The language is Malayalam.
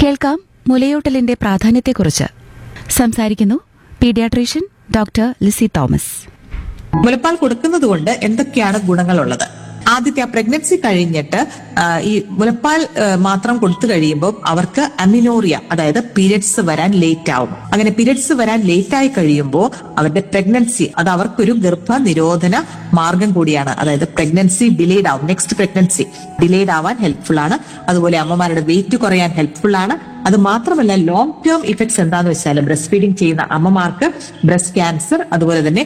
കേൾക്കാം മുലയൂട്ടലിന്റെ പ്രാധാന്യത്തെക്കുറിച്ച് സംസാരിക്കുന്നു പീഡിയാട്രീഷ്യൻ ഡോക്ടർ ലിസി തോമസ് മുലപ്പാൽ കൊടുക്കുന്നത് കൊണ്ട് എന്തൊക്കെയാണ് ഗുണങ്ങളുള്ളത് ആദ്യത്തെ ആ പ്രഗ്നൻസി കഴിഞ്ഞിട്ട് ആ, ഈ മുലപ്പാൽ ആ, മാത്രം കൊടുത്തു കഴിയുമ്പോൾ അവർക്ക് അമിനോറിയ അതായത് പീരിയഡ്സ് വരാൻ ലേറ്റ് ആവും അങ്ങനെ പീരിയഡ്സ് വരാൻ ലേറ്റ് ആയി കഴിയുമ്പോൾ അവരുടെ പ്രഗ്നൻസി അത് അവർക്കൊരു ഗർഭ നിരോധന മാർഗം കൂടിയാണ് അതായത് പ്രഗ്നൻസി ഡിലേഡ് ആവും നെക്സ്റ്റ് പ്രഗ്നൻസി ഡിലേഡ് ആവാൻ ഹെൽപ്ഫുൾ ആണ് അതുപോലെ അമ്മമാരുടെ വെയിറ്റ് കുറയാൻ ഹെൽപ്ഫുൾ ആണ് അത് മാത്രമല്ല ലോങ് ടേം ഇഫക്ട്സ് എന്താന്ന് വെച്ചാൽ ബ്രസ്റ്റ് ഫീഡിംഗ് ചെയ്യുന്ന അമ്മമാർക്ക് ബ്രസ്റ്റ് ക്യാൻസർ അതുപോലെ തന്നെ